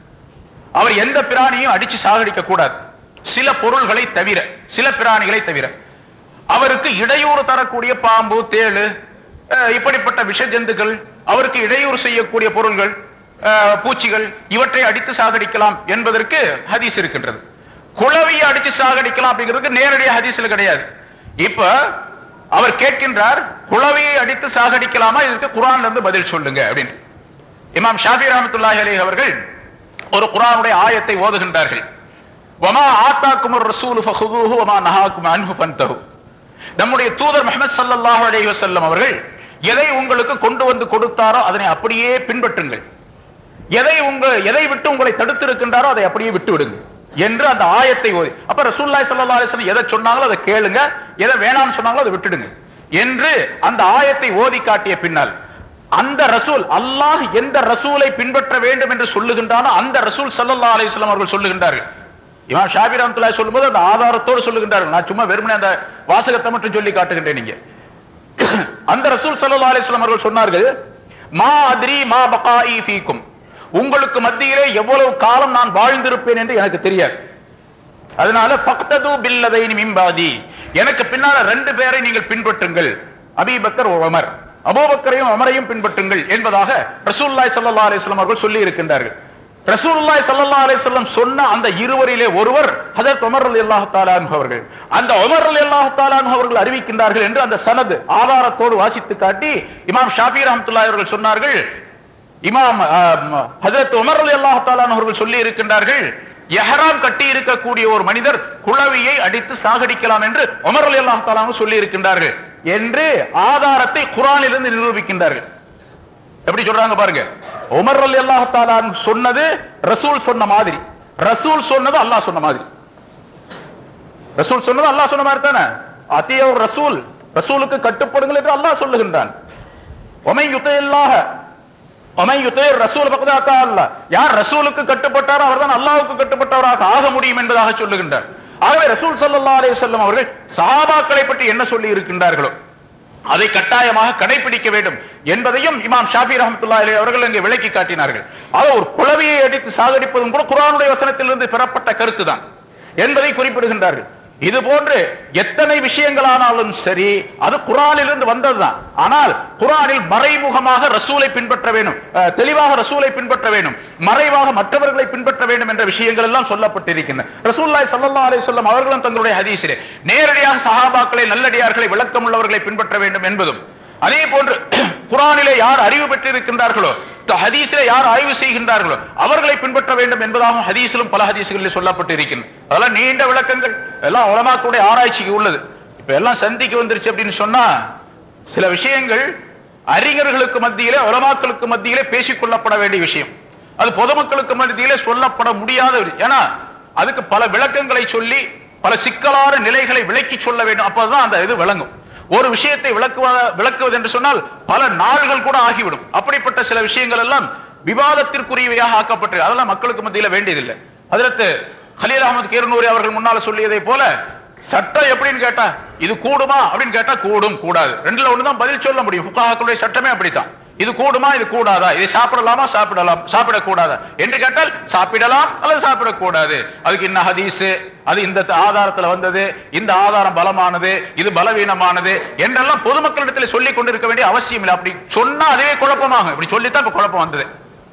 அவர் எந்த பிராணியும் அடிச்சு சாகடிக்க கூடாது சில பொருள்களை தவிர சில பிராணிகளை தவிர அவருக்கு இடையூறு தரக்கூடிய பாம்பு தேளு அஹ், இப்படிப்பட்ட விஷ ஜந்துக்கள் அவருக்கு இடையூறு செய்யக்கூடிய பொருள்கள் அஹ், பூச்சிகள் இவற்றை அடித்து சாகடிக்கலாம் என்பதற்கு ஹதீஸ் இருக்கின்றது குளவியை அடிச்சு சாகடிக்கலாம் அப்படிங்கிறதுக்கு நேரடி ஹதீஸ்ல கிடையாது இப்ப அவர் கேட்கின்றார் குளவியை அடித்து சாகடிக்கலாமா இதுக்கு குரான்ல இருந்து பதில் சொல்லுங்க அப்படின்னு இமாம் ஷாஃபி ரஹமத்துல்லாஹி அலைஹி அவர்கள் ஒரு குர்ஆனுடைய ஆயத்தை ஓதுகின்றார்கள் வமா ஆத்தாக்கும் ரசூல் ஃபஹுதுஹு வமா நஹாக்கும் அன்ஹு ஃபன்தஹு நம்முடைய தூதர் முஹம்மது ஸல்லல்லாஹு அலைஹி வஸல்லம் அவர்கள் எதை உங்களுக்கு கொண்டு வந்து கொடுத்தாரோ அதனை அப்படியே பின்பற்றுங்கள் எதை உங்க எதை விட்டு உங்களை தடுத்து இருக்கின்றாரோ அதை அப்படியே விட்டு விடுங்க என்று அந்த ஆயத்தை ஓதி அப்ப ரசூலுல்லாஹி ஸல்லல்லாஹு அலைஹி வஸல்லம் எதை சொன்னாங்களோ அதை கேளுங்க எதை வேணாம்னு சொன்னாங்களோ அதை விட்டுடுங்க என்று அந்த ஆயத்தை ஓதி காட்டிய பின்னால் அந்த ரசூல் அல்லாஹ் எந்த ரசூலை பின்பற்ற வேண்டும் என்று சொல்லுகின்றானோ அந்த ரசூல் ஸல்லல்லாஹு அலைஹி வஸல்லம் அவர்கள் சொல்லுகின்றார்கள் இமாம் ஷாபி ரஹ்மத்துல்லாஹி சொல்லும்போது அந்த ஆதாரத்தோடு சொல்லுகின்றார்கள் நான் சும்மா வெறுமனே அந்த வாசகத்தை மட்டும் சொல்லி காட்டுகின்றேன் நீங்க அந்த ரசூல் ஸல்லல்லாஹு அலைஹி வஸல்லம் அவர்கள் சொன்னார்கள் மா அத்ரி மா பகாஇ ஃபீக்கும் உங்களுக்கு மத்தியிலே எவ்வளவு காலம் நான் வாழ்ந்திருப்பேன் என்று எனக்கு தெரியாது அதனால ஃபக்தது பில்லதைனி மிம்பாதி எனக்கு பின்னால ரெண்டு பேரை நீங்கள் பின்பற்றுங்கள் அபீபக்கர் உமர் அபூபக்கரையும் உமரையும் பின்பற்றுங்கள் என்பதாக ரசூலுல்லாஹி ஸல்லல்லாஹு அலைஹி வஸல்லம் அவர்கள் சொல்லி இருக்கின்றார்கள் ரசூலுல்லாஹி ஸல்லல்லாஹு அலைஹி வஸல்லம் சொன்ன அந்த இருவரிலே ஒருவர் ஹஜரத் உமர் ரலியல்லாஹு தஆலா அன்ஹு அவர்கள் அந்த உமர் ரலியல்லாஹு தஆலா அன்ஹு அவர்கள் அறிவிக்கின்றார்கள் என்று அந்த சனது ஆதாரத்தோடு வாசித்து காட்டி இமாம் ஷாஃபி ரஹ்மத்துல்லாஹி அவர்கள் சொன்னார்கள் இமாம் ஹஜரத் உமர் ரலியல்லாஹு தஆலா அன்ஹு அவர்கள் சொல்லி இருக்கின்றார்கள் எஹராம் கட்டி இருக்கக்கூடிய ஒரு மனிதர் குளவியை அடித்து சாகடிக்கலாம் என்று உமர் ரலியல்லாஹு தஆலா அன்ஹு சொல்லி இருக்கின்றார்கள் என்று ஆதாரத்தை குர்ஆனிலிருந்து நிரூபிக்கின்றார்கள் எப்படி சொல்றாங்க பாருங்க உமர் அலி அல்லாஹ் சொன்னது ரசூல் சொன்ன மாதிரி ரசூல் சொன்னது அல்லாஹ் சொன்ன மாதிரி ரசூல் சொன்னது அல்லாஹ் சொன்ன மாதிரி தானே அத்திய ஒரு ரசூல் ரசூலுக்கு கட்டுப்படுங்கள் என்று அல்லாஹ் சொல்லுகின்றான் ஒமை யுத்தையில்லாக ஒமை யுத்தையர் ரசூல் பக்கதா அத்தா அல்லாஹ் யார் ரசூலுக்கு கட்டுப்பட்டாரோ அவர்தான் அல்லாஹ்வுக்கு கட்டுப்பட்டவராக ஆக முடியும் என்பதாக சொல்லுகின்றார் ஆகவே ரசூல் ஸல்லல்லாஹு அலைஹி வஸல்லம் அவர்கள் சஹாபாக்களை பற்றி என்ன சொல்லி இருக்கின்றார்களோ அதை கட்டாயமாக கடைபிடிக்க வேண்டும் என்பதையும் இமாம் ஷாஃபி ரஹமத்துல்லாஹி அலைஹி அவர்கள் இங்கே விளக்கி காட்டினார்கள் அது ஒரு குளவியை அடித்து சாகடிப்பதும் கூட குர்ஆனுடைய வசனத்திலிருந்து பெறப்பட்ட கருத்து தான் என்பதை குறிப்பிடுகின்றார்கள் இது போன்று எத்தனை விஷயங்களானாலும் சரி அது குரானிலிருந்து வந்ததுதான் ஆனால் குரானில் மறைமுகமாக ரசூலை பின்பற்ற வேண்டும் அஹ், தெளிவாக ரசூலை பின்பற்ற வேண்டும் மறைவாக மற்றவர்களை பின்பற்ற வேண்டும் என்ற விஷயங்கள் எல்லாம் சொல்லப்பட்டிருக்கின்றன ரசூல்லாய் ஸல்லல்லாஹு அலைஹி வஸல்லம் அவர்களும் தங்களுடைய ஹதீஸிலே நேரடியாக சஹாபாக்களை நல்லடியார்களை விளக்கம் உள்ளவர்களை பின்பற்ற வேண்டும் என்பதும் அதே போன்று குரானிலே யார் அறிவு பெற்றிருக்கின்றார்களோ த- ஹதீஸிலே யார் ஆய்வு செய்கின்றார்களோ அவர்களை பின்பற்ற வேண்டும் என்பதாகவும் ஹதீஸிலும் பல ஹதீஸ்களில் சொல்லப்பட்டிருக்கின்றன அதெல்லாம் நீண்ட விளக்கங்கள் எல்லாம் உலமாக்களுடைய ஆராய்ச்சிக்கு உள்ளது இப்ப எல்லாம் சந்திக்கு வந்துருச்சு அப்படின்னு சொன்னா சில விஷயங்கள் அறிஞர்களுக்கு மத்தியிலே உலமாக்களுக்கு மத்தியிலே பேசிக் கொள்ளப்பட வேண்டிய விஷயம் அது பொதுமக்களுக்கு மத்தியிலே சொல்லப்பட முடியாத ஒரு- ஏன்னா அதுக்கு பல விளக்கங்களை சொல்லி பல சிக்கலான நிலைகளை விளக்கி சொல்ல வேண்டும் அப்பதான் அந்த இது விளங்கும் ஒரு விஷயத்தை விளக்குவத விளக்குவது என்று சொன்னால் பல நாள்கள் கூட ஆகிவிடும் அப்படிப்பட்ட சில விஷயங்கள் எல்லாம் விவாதத்திற்குரியவையாக ஆக்கப்பட்டு அதெல்லாம் மக்களுக்கு மத்தியில வேண்டியதில்லை அதற்கு ஹலீல் அகமது கீரனூரி அவர்கள் முன்னால சொல்லியதை போல சட்டம் எப்படின்னு கேட்டா இது கூடுமா அப்படின்னு கேட்டா கூடும் கூடாது ரெண்டுல ஒண்ணுதான் பதில் சொல்ல முடியும் ஃபுகாஹாக்களுடைய சட்டமே அப்படித்தான் இது கூடுமா இது கூடாதா இது சாப்பிடலாமா சாப்பிடலாம் சாப்பிடக்கூடாதா என்று கேட்டால் சாப்பிடலாம் அல்லது சாப்பிடக்கூடாது அதுக்கு இன்ன ஹதீஸ் அது இந்த ஆதாரத்துல வந்தது இந்த ஆதாரம் பலமானது இது பலவீனமானது என்றெல்லாம் பொதுமக்களிடத்தில் சொல்லிக் கொண்டிருக்க வேண்டிய அவசியம் இல்லை அப்படி சொன்னா அதுவே குழப்பமாகும் இப்படி சொல்லித்தான் இப்ப குழப்பம் வந்தது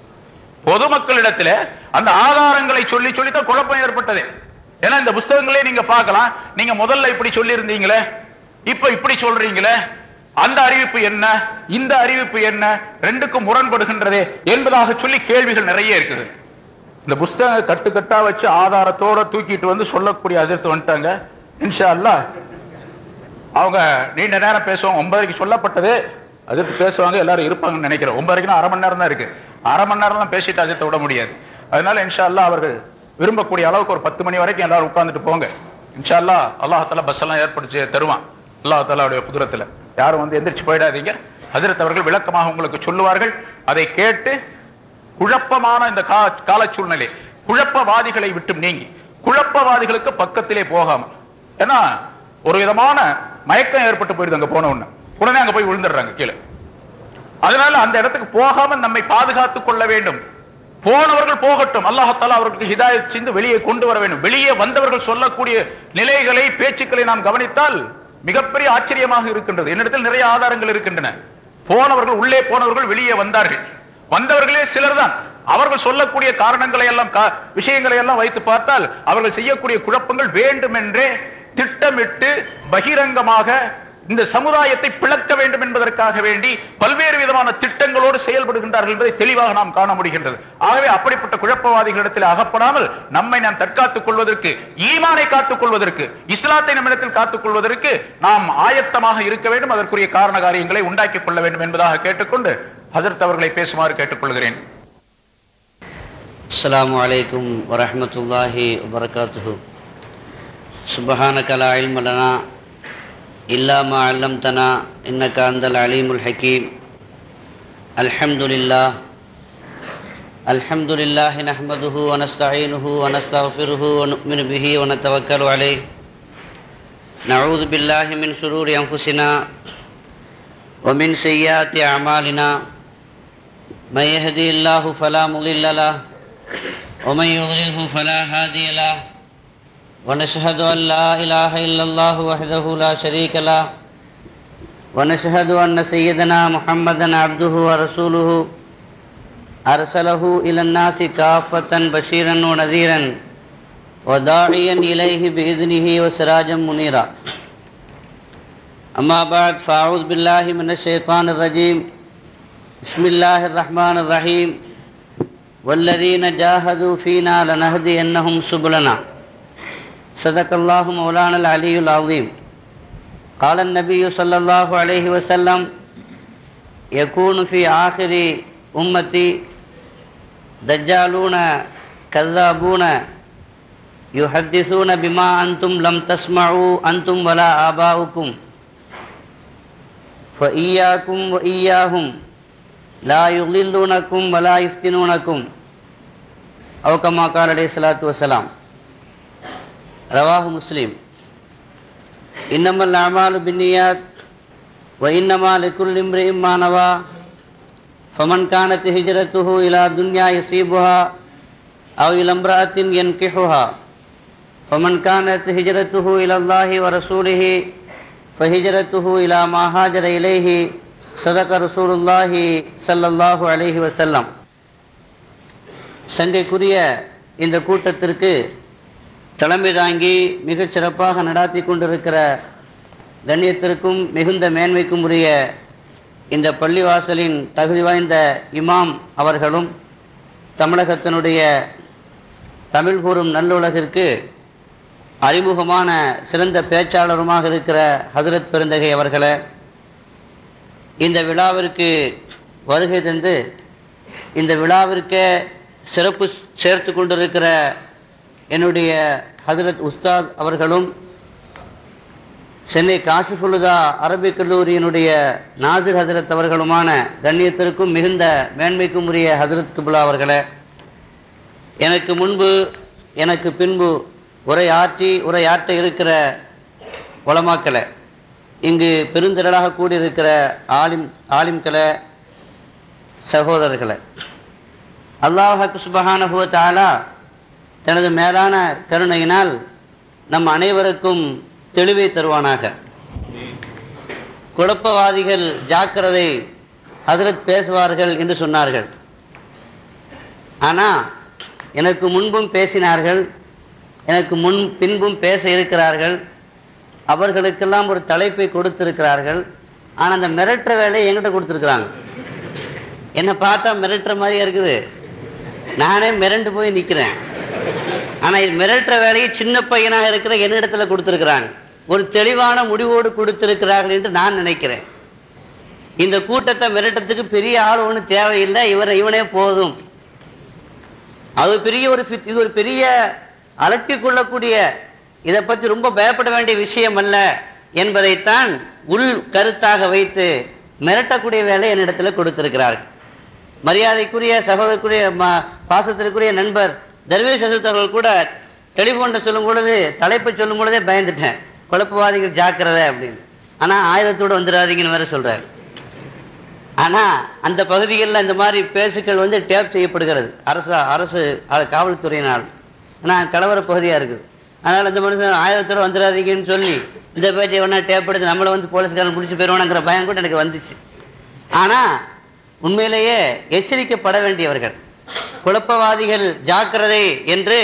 பொதுமக்களிடத்துல அந்த ஆதாரங்களை சொல்லி சொல்லித்தான் குழப்பம் ஏற்பட்டது ஏன்னா இந்த புஸ்தகங்களே நீங்க பார்க்கலாம் நீங்க முதல்ல இப்படி சொல்லி இருந்தீங்களே இப்ப இப்படி சொல்றீங்களே அந்த அறிவிப்பு என்ன இந்த அறிவிப்பு என்ன ரெண்டுக்கும் முரண்படுகின்றதே என்பதாக சொல்லி கேள்விகள் நிறைய இருக்குது இந்த புஸ்தகம் கட்டு கட்டா வச்சு ஆதாரத்தோட தூக்கிட்டு வந்து சொல்லக்கூடிய அசத்து வந்துட்டாங்க இன்ஷா அல்லாஹ் அவங்க நீண்ட நேரம் பேசுவோம் ஒன்பதரைக்கு சொல்லப்பட்டது அதிர்த்து பேசுவாங்க எல்லாரும் இருப்பாங்கன்னு நினைக்கிறேன் ஒன்பது வரைக்கும் அரை மணி நேரம் தான் இருக்கு அரை மணி நேரம்லாம் பேசிட்டு அதிர்த்த விட முடியாது அதனால இன்ஷா அல்லாஹ் அவர்கள் விரும்பக்கூடிய அளவுக்கு ஒரு பத்து மணி வரைக்கும் எல்லாரும் உட்கார்ந்துட்டு போங்க இன்ஷா அல்லாஹ் அல்லாஹால பஸ் எல்லாம் ஏற்படுத்தி தருவான் அல்லாஹ் தாலாவுடைய குதிரத்துல யாரும் வந்து எந்திரிச்சு போயிடாதீங்க ஹஜரத் அவர்கள் விளக்கமாக உங்களுக்கு சொல்லுவார்கள் அதை கேட்டு குழப்பமான இந்த கா கால சூழ்நிலை குழப்பவாதிகளை விட்டு நீங்கி குழப்பவாதிகளுக்கு பக்கத்திலே போகாம ஏன்னா ஒரு விதமான மயக்கம் ஏற்பட்டு போயிடுது அங்க போன உடனே உடனே அங்க போய் விழுந்துடுறாங்க கீழே அதனால அந்த இடத்துக்கு போகாம நம்மை பாதுகாத்துக் கொள்ள வேண்டும் போனவர்கள் போகட்டும் அல்லாஹால அவர்களுக்கு ஹிதாயத் செய்து வெளியே கொண்டு வர வேண்டும் வெளியே வந்தவர்கள் சொல்லக்கூடிய நிலைகளை பேச்சுக்களை நாம் கவனித்தால் மிகப்பெரிய ஆச்சரியமாக இருக்கின்றது என்னிடத்தில் நிறைய ஆதாரங்கள் இருக்கின்றன போனவர்கள் உள்ளே போனவர்கள் வெளியே வந்தார்கள் வந்தவர்களே சிலர் தான் அவர்கள் சொல்லக்கூடிய காரணங்களை எல்லாம் கா- விஷயங்களை எல்லாம் வைத்து பார்த்தால் அவர்கள் செய்யக்கூடிய குழப்பங்கள் வேண்டுமென்றே திட்டமிட்டு பகிரங்கமாக இந்த சமுதாயத்தை பிளக்க வேண்டும் என்பதற்காக வேண்டி பல்வேறு விதமான திட்டங்களோடு செயல்படுகின்றார்கள் என்பதை தெளிவாக நாம் காண முடிகின்றது ஆகவே அப்படிப்பட்ட குழப்பவாதிகளிடத்தில் அகப்படாமல் நம்மை நாம் தற்காத்துக் கொள்வதற்கு ஈமானை காத்துக் கொள்வதற்கு இஸ்லாத்தை நம்மிடத்தில் காத்துக் கொள்வதற்கு நாம் ஆயத்தமாக இருக்க வேண்டும் அதற்குரிய காரண காரியங்களை உண்டாக்கிக் கொள்ள வேண்டும் என்பதாக கேட்டுக்கொண்டு ஹசரத் அவர்களை பேசுமாறு கேட்டுக்கொள்கிறேன் السلام عليكم ورحمة الله وبركاته سبحانك لا علم لنا إلا ما علمتنا إنك أنت العليم الحكيم الحمد لله الحمد لله نحمده ونستعينه ونستغفره ونؤمن به ونتوكل عليه نعوذ بالله من شرور أنفسنا ومن سيئات أعمالنا من يهدي الله فلا مضل له ومن يضلله فلا هادي له ونشهد أن لا إله إلا الله وحده لا شريك له ونشهد أن سيدنا محمدا عبده ورسوله أرسله إلى الناس كافة بشيرا ونذيرا وداعيا إليه بإذنه وسراجا منيرا أما بعد فأعوذ بالله من الشيطان الرجيم بسم الله الرحمن الرحيم والذين جاهدوا فينا لنهدينهم سبلنا صدق الله مولانا العلي العظيم قال النبي صلى الله عليه وسلم يكون في آخر أمتي دجالون كذابون يحدثون بما أنتم لم تسمعوا أنتم ولا آباؤكم فإياكم وإياهم لا يضلونكم ولا يفتنونكم أو كما قال عليه الصلاة والسلام رواه مسلم إنما الأعمال بالنيات وإنما لكل امرئ ما نوى فمن كانت هجرته إلى دنيا يصيبها أو إلى امرأة ينكحها فمن كانت هجرته إلى الله ورسوله فهجرته إلى ما هاجر إليه صدق رسول الله صلى الله عليه وسلم சங்கைக்குரிய இந்த கூட்டத்திற்கு தலைமை தாங்கி மிகச் சிறப்பாக நடாத்தி கொண்டிருக்கிற கண்ணியத்திற்கும் மிகுந்த மேன்மைக்கும் உரிய இந்த பள்ளிவாசலின் தகுதி வாய்ந்த இமாம் அவர்களும் தமிழகத்தினுடைய தமிழ் கூறும் நல்லுலகிற்கு அறிமுகமான சிறந்த பேச்சாளருமாக இருக்கிற ஹசரத் பெருந்தகை அவர்களே இந்த விழாவிற்கு வருகை தந்து இந்த விழாவிற்கே சிறப்பு சேர்த்து கொண்டிருக்கிற என்னுடைய ஹதரத் உஸ்தாத் அவர்களும் சென்னை காசிஃபுலுதா அரபிக் கல்லூரியினுடைய நாசிர் ஹசரத் அவர்களுமான கண்ணியத்திற்கும் மிகுந்த மேன்மைக்கும் உரிய ஹசரத் குபுலா அவர்களே எனக்கு முன்பு எனக்கு பின்பு உரையாற்றி உரையாற்ற இருக்கிற உலமாக்களை இங்கு பெருந்திரளாக கூடியிருக்கிற ஆலிம் ஆலிம்களை சகோதரர்களை அல்லாஹ் சுபஹானஹுவ தஆலா தனது மேலான கருணையினால் நம் அனைவருக்கும் தெளிவை தருவானாக குழப்பவாதிகள் ஜாக்கிரதை ஹதரத் பேசுவார்கள் என்று சொன்னார்கள் ஆனால் எனக்கு முன்பும் பேசினார்கள் எனக்கு முன் பின்பும் பேச இருக்கிறார்கள் அவர்களுக்கெல்லாம் ஒரு தலைப்பை கொடுத்திருக்கிறார்கள் ஆனால் அந்த மிரட்டுற வேலையை என்கிட்ட கொடுத்துருக்குறாங்க என்னை பார்த்தா மிரட்டுற மாதிரியா இருக்குது நானே மிரண்டு போய் நிற்கிறேன் ஆனால் இது மிரட்டுற வேலையை சின்ன பையனாக இருக்கிற என்னிடத்துல கொடுத்துருக்குறாங்க ஒரு தெளிவான முடிவோடு கொடுத்திருக்கிறார்கள் என்று நான் நினைக்கிறேன் இந்த கூட்டத்தை மிரட்டத்துக்கு பெரிய ஆள் ஒன்றும் தேவையில்லை இவரை இவனே போதும் அது பெரிய ஒரு ஃபித்- இது ஒரு பெரிய அலட்டிக் கொள்ளக்கூடிய இதை பற்றி ரொம்ப பயப்பட வேண்டிய விஷயம் அல்ல என்பதைத்தான் உள் கருத்தாக வைத்து மிரட்டக்கூடிய வேலை என்னிடத்தில் கொடுத்திருக்கிறார்கள் மரியாதைக்குரிய சகோதரக்குரிய ம- பாசத்திற்குரிய நண்பர் தர்வேஷ் அசத் அவர்கள் கூட டெலிஃபோனில் சொல்லும் பொழுது தலைப்பை சொல்லும் பொழுதே பயந்துட்டேன் குழப்பவாதிகள் ஜாக்கிரதை அப்படின்னு ஆனால் ஆயுதத்தோடு வந்துடாதீங்கன்னு வேற சொல்றாரு ஆனா அந்த பகுதிகளில் இந்த மாதிரி பேசுக்கள் வந்து டேப் செய்யப்படுகிறது அரசு அரசு அஹ், காவல்துறையினால் ஆனால் கலவர பகுதியா இருக்குது அதனால இந்த மனுஷன் ஆயிரத்தோட வந்துடாதீங்கன்னு சொல்லி இந்த பேச்சை வேணா டேப் எடுத்து நம்மளை வந்து போலீஸ்காரன் பிடிச்சி போயிடுவானுங்கிற பயம் கூட எனக்கு வந்துச்சு ஆனா உண்மையிலேயே எச்சரிக்கப்பட வேண்டியவர்கள் குழப்பவாதிகள் ஜாக்கிரதை என்று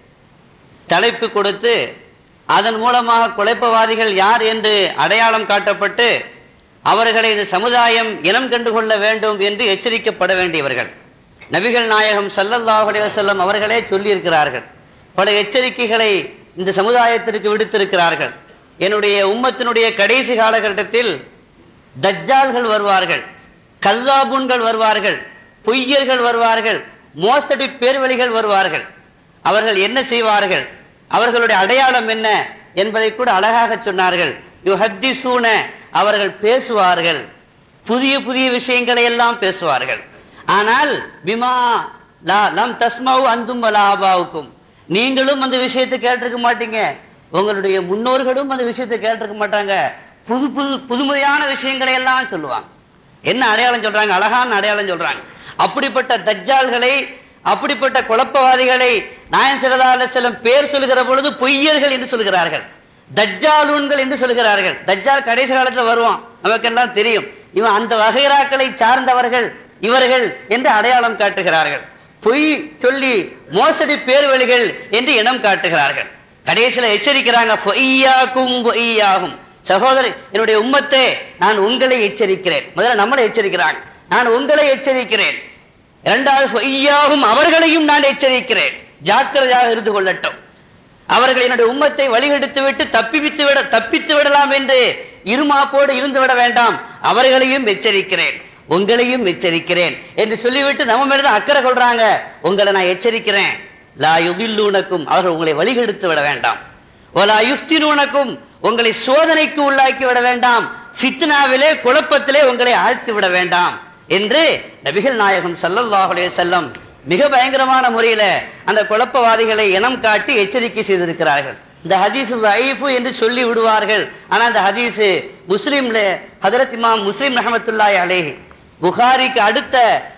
தலைப்பு கொடுத்து அதன் மூலமாக குழப்பவாதிகள் யார் என்று அடையாளம் காட்டப்பட்டு அவர்களை இந்த சமுதாயம் இனம் கண்டு கொள்ள வேண்டும் என்று எச்சரிக்கப்பட வேண்டியவர்கள் நபிகள் நாயகம் ஸல்லல்லாஹு அலைஹி வஸல்லம் அவர்களே சொல்லியிருக்கிறார்கள் பல எச்சரிக்கைகளை இந்த சமுதாயத்திற்கு விடுத்திருக்கிறார்கள் என்னுடைய உம்மத்தினுடைய கடைசி காலகட்டத்தில் தஜ்ஜால்கள் வருவார்கள் கல்லாபூன்கள் வருவார்கள் பொய்யர்கள் வருவார்கள் மோசடி பேர்வழிகள் வருவார்கள் அவர்கள் என்ன செய்வார்கள் அவர்களுடைய அடையாளம் என்ன என்பதை கூட அழகாக சொன்னார்கள் யுஹத்திசூன அவர்கள் பேசுவார்கள் புதிய புதிய விஷயங்களை எல்லாம் பேசுவார்கள் ஆனால் பிமா லா லம் தஸ்மாவு அந்தும் வலாபாவுக்கும் நீங்களும் அந்த விஷயத்தை கேட்டிருக்க மாட்டீங்க உங்களுடைய முன்னோர்களும் அந்த விஷயத்தை கேட்டிருக்க மாட்டாங்க புது புது புதுமையான விஷயங்களை எல்லாம் சொல்லுவாங்க என்ன அடையாளம் சொல்றாங்க அழகான அடையாளம் சொல்றாங்க அப்படிப்பட்ட தஜ்ஜால்களை அப்படிப்பட்ட குழப்பவாதிகளை நாயன் சிறதா செல்லும் பேர் சொல்லுகிற பொழுது பொய்யர்கள் என்று சொல்கிறார்கள் தஜ்ஜாலூன்கள் என்று சொல்கிறார்கள் தஜ்ஜால் கடைசி காலத்துல வருவான் நமக்கெல்லாம் தெரியும் இவன் அந்த வகைராக்களை சார்ந்தவர்கள் இவர்கள் என்று அடையாளம் காட்டுகிறார்கள் பொய் சொல்லி மோசடி பேர்வழிகள் என்று இனம் காட்டுகிறார்கள் கடைசியில எச்சரிக்கிறாங்க பொய்யாக்கும் பொய்யாகும் சகோதரி என்னுடைய உம்மத்தே நான் உங்களை எச்சரிக்கிறேன் முதல்ல நம்மளை எச்சரிக்கிறாங்க நான் உங்களை எச்சரிக்கிறேன் இரண்டாவது பொய்யாகும் அவர்களையும் நான் எச்சரிக்கிறேன் ஜாக்கிரதையாக இருந்து கொள்ளட்டும் அவர்கள் என்னுடைய உம்மத்தை வழிகெடுத்து விட்டு தப்பிவித்து விட தப்பித்து விடலாம் என்று இருமாப்போடு இருந்து விட வேண்டாம் அவர்களையும் எச்சரிக்கிறேன் உங்களையும் எச்சரிக்கிறேன் என்று சொல்லிவிட்டு நம்ம மேலதான் அக்கறை கொள்றாங்க உங்களை நான் எச்சரிக்கிறேன் லா யுபில்லூனக்கும் அவர்கள் உங்களை வழிகெடுத்து விட வேண்டாம் ஒலா யுஃப்தினூனக்கும் உங்களை சோதனைக்கு உள்ளாக்கி விட வேண்டாம் ஃபித்னாவிலே குழப்பத்திலே உங்களை ஆழ்த்தி விட வேண்டாம் என்று நபிகள் நாயகம் ஸல்லல்லாஹு அலைஹி வஸல்லம் மிக பயங்கரமான முறையில அந்த குழப்பவாதிகளை இனம் காட்டி எச்சரிக்கை செய்திருக்கிறார்கள் இந்த ஹதீஸ் ஐஃபு என்று சொல்லி விடுவார்கள் ஆனா அந்த ஹதீஸ் முஸ்லிம்ல ஹதரத் இமாம் முஸ்லிம் ரஹமத்துல்லாஹி அலைஹி புகாரிக்கு அடுத்த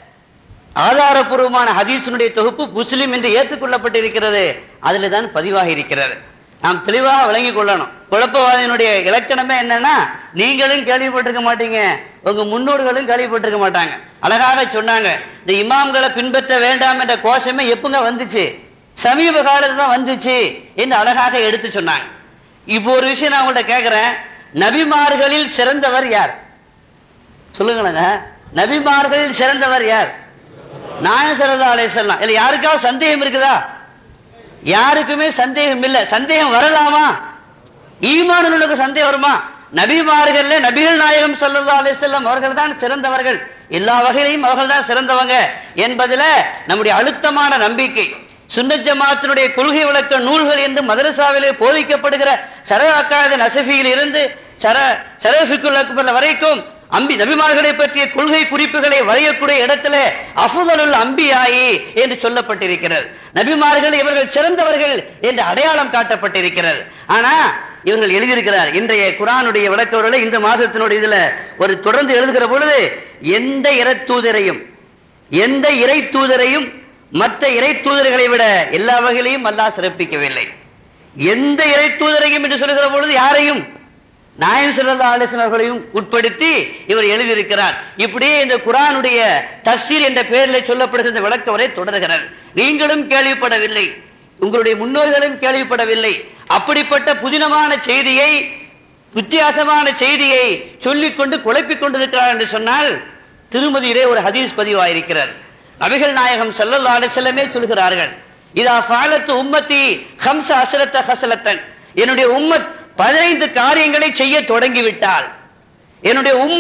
ஆதாரபூர்வமான ஹதீஸினுடைய தொகுப்பு முஸ்லிம் என்று ஏற்றுக்கொள்ளப்பட்டிருக்கிறது அதில் தான் பதிவாகி இருக்கிறது நாம் தெளிவாக விளங்கிக் கொள்ளணும் குழப்பவாதியினுடைய இலக்கணமே என்னன்னா நீங்களும் கேள்விப்பட்டிருக்க மாட்டீங்க உங்க முன்னோர்களும் கேள்விப்பட்டிருக்க மாட்டாங்க அழகாக சொன்னாங்க இந்த இமாம்களை பின்பற்ற வேண்டாம் என்ற கோஷமே எப்பங்க வந்துச்சு சமீப காலத்துல தான் வந்துச்சு என்று அழகாக எடுத்து சொன்னாங்க இப்போ ஒரு விஷயம் நான் உங்கள்ட்ட கேட்கிறேன் நபிமார்களில் சிறந்தவர் யார் சொல்லுங்களேங்க நபிமார்களில் சிறந்தவர் யார் நாயன் சரதா அலையம் இல்ல யாருக்காவது சந்தேகம் இருக்குதா யாருக்குமே சந்தேகம் இல்ல சந்தேகம் வரலாமா ஈமானுக்கு சந்தேகம் வருமா நபிமார்கள்ல நபிகள் நாயகம் ஸல்லல்லாஹு அலைஹி வஸல்லம் அவர்கள் தான் சிறந்தவர்கள் எல்லா வகையிலையும் அவர்கள் தான் சிறந்தவங்க என்பதுல நம்முடைய அழுத்தமான நம்பிக்கை சுன்னத் ஜமாத்தினுடைய கொள்கை விளக்க நூல்கள் என்று மதரசாவிலே போதிக்கப்படுகிற சரவாக்காத நசஃபியில் இருந்து சர சரஃபிக்குல் அக்பர் வரைக்கும் அம்பி நபிமார்களை பற்றிய கொள்கை குறிப்புகளை வரையக்கூடிய இடத்துல அஃபுதலுல் அம்பியாயி என்று சொல்லப்பட்டிருக்கிறது நபிமார்கள் இவர்கள் சிறந்தவர்கள் என்று அடையாளம் காட்டப்பட்டிருக்கிறது ஆனா இவர்கள் எழுதியிருக்கிறார் இன்றைய குரானுடைய விளக்கவர்களை இந்த மாசத்தினுடைய இதுல ஒரு தொடர்ந்து எழுதுகிற பொழுது எந்த இறை தூதரையும் எந்த இறை தூதரையும் மற்ற இறை தூதர்களை விட எல்லா வகையிலையும் அல்லாஹ் சிறப்பிக்கவில்லை எந்த இறை தூதரையும் என்று சொல்லுகிற பொழுது யாரையும் நாயன் சிறந்த ஆலோசனர்களையும் உட்படுத்தி இவர் எழுதியிருக்கிறார் இப்படியே இந்த குரானுடைய தஸ்ஸீர் என்ற பெயரில் சொல்லப்படுகிற இந்த விளக்கவரை தொடர்கிறார் நீங்களும் கேள்விப்படவில்லை உங்களுடைய முன்னோர்களும் கேள்விப்படவில்லை அப்படிப்பட்ட புதினமான செய்தியை வித்தியாசமான செய்தியை சொல்லிக்கொண்டு குழப்பிக் கொண்டிருக்கிறார் என்று சொன்னால் திருமதியிலே ஒரு ஹதீஸ் பதிவாயிருக்கிறார் நபிகள் நாயகம் ஸல்லல்லாஹு அலைஹி வஸல்லமே சொல்கிறார்கள் இதா ஃபாலத்து உம்மத்தி ஹம்ச அஸ்ரத்த ஹஸ்லத்தன் என்னுடைய உம்மத் பதினைந்து காரியங்களை செய்ய தொடங்கிவிட்டால் என்னுடைய உம்மத்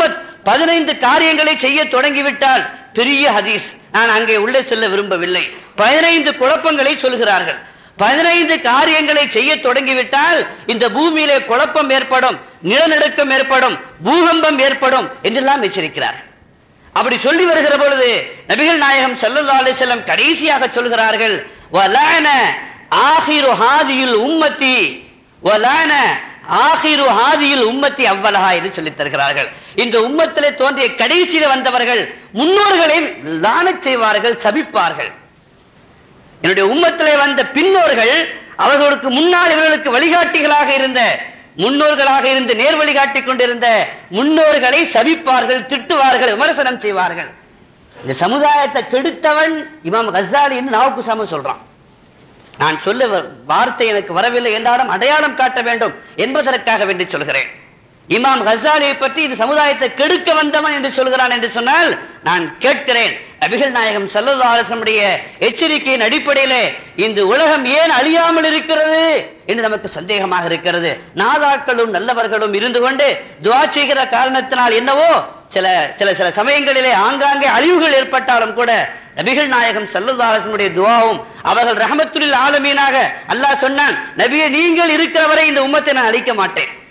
பதினைந்து காரியங்களை செய்ய தொடங்கிவிட்டால் பெரிய ஹதீஸ் நான் அங்கே உள்ளே செல்ல விரும்பவில்லை பதினைந்து குழப்பங்களை சொல்கிறார்கள் பதினைந்து காரியங்களை செய்ய தொடங்கிவிட்டால் இந்த பூமியிலே குழப்பம் ஏற்படும் நிலநடுக்கம் ஏற்படும் பூகம்பம் ஏற்படும் என்றெல்லாம் எச்சரிக்கிறார் அப்படி சொல்லி வருகிற பொழுது நபிகள் நாயகம் ஸல்லல்லாஹு அலைஹி வஸல்லம் கடைசியாக சொல்கிறார்கள் வலான ஆகிரு ஹாதியில் உம்மத்தி வலான ஆகிரு ஹாதியில் உம்மத்தி அவ்வளஹா என்று சொல்லித் தருகிறார்கள் இந்த உம்மத்திலே தோன்றிய கடைசியில் வந்தவர்கள் முன்னோர்களை லானச் செய்வார்கள் சபிப்பார்கள் என்னுடைய உம்மத்திலே வந்த பின்னோர்கள் அவர்களுக்கு முன்னால் இவர்களுக்கு வழிகாட்டிகளாக இருந்த முன்னோர்களாக இருந்து நேர் வழிகாட்டி கொண்டிருந்த முன்னோர்களை சபிப்பார்கள் திட்டுவார்கள் விமர்சனம் செய்வார்கள் இந்த சமுதாயத்தை கெடுத்தவன் இமாம் கசாலின்னு நாவுக்குசாம சொல்றான் நான் சொல்ல வ- வார்த்தை எனக்கு வரவில்லை என்றாலும் அடையாளம் காட்ட வேண்டும் என்பதற்காக வேண்டி சொல்கிறேன் இமாம் கசாலியை பற்றி இந்த சமுதாயத்தை கெடுக்க வந்தவன் என்று சொல்கிறான் என்று சொன்னால் நான் கேட்கிறேன் நபிகள் நாயகம் ஸல்லல்லாஹு அலைஹி வஸல்லமுடைய எச்சரிக்கையின் அடிப்படையிலே இந்த உலகம் ஏன் அழியாமல் இருக்கிறது என்று நமக்கு சந்தேகமாக இருக்கிறது நாதாக்களும் நல்லவர்களும் இருந்து கொண்டு துவா செய்கிற காரணத்தினால் என்னவோ சில சில சில சமயங்களிலே ஆங்காங்கே அழிவுகள் ஏற்பட்டாலும் கூட நபிகள் நாயகம் ஸல்லல்லாஹு அலைஹி வஸல்லமுடைய துஆவும் அவர்கள் ரஹமத்துல் ஆலமீனாக அல்லாஹ் சொன்னான் நபியே நீங்கள் இருக்கிற வரை இந்த உம்மத்தை நான் அழிக்க மாட்டேன்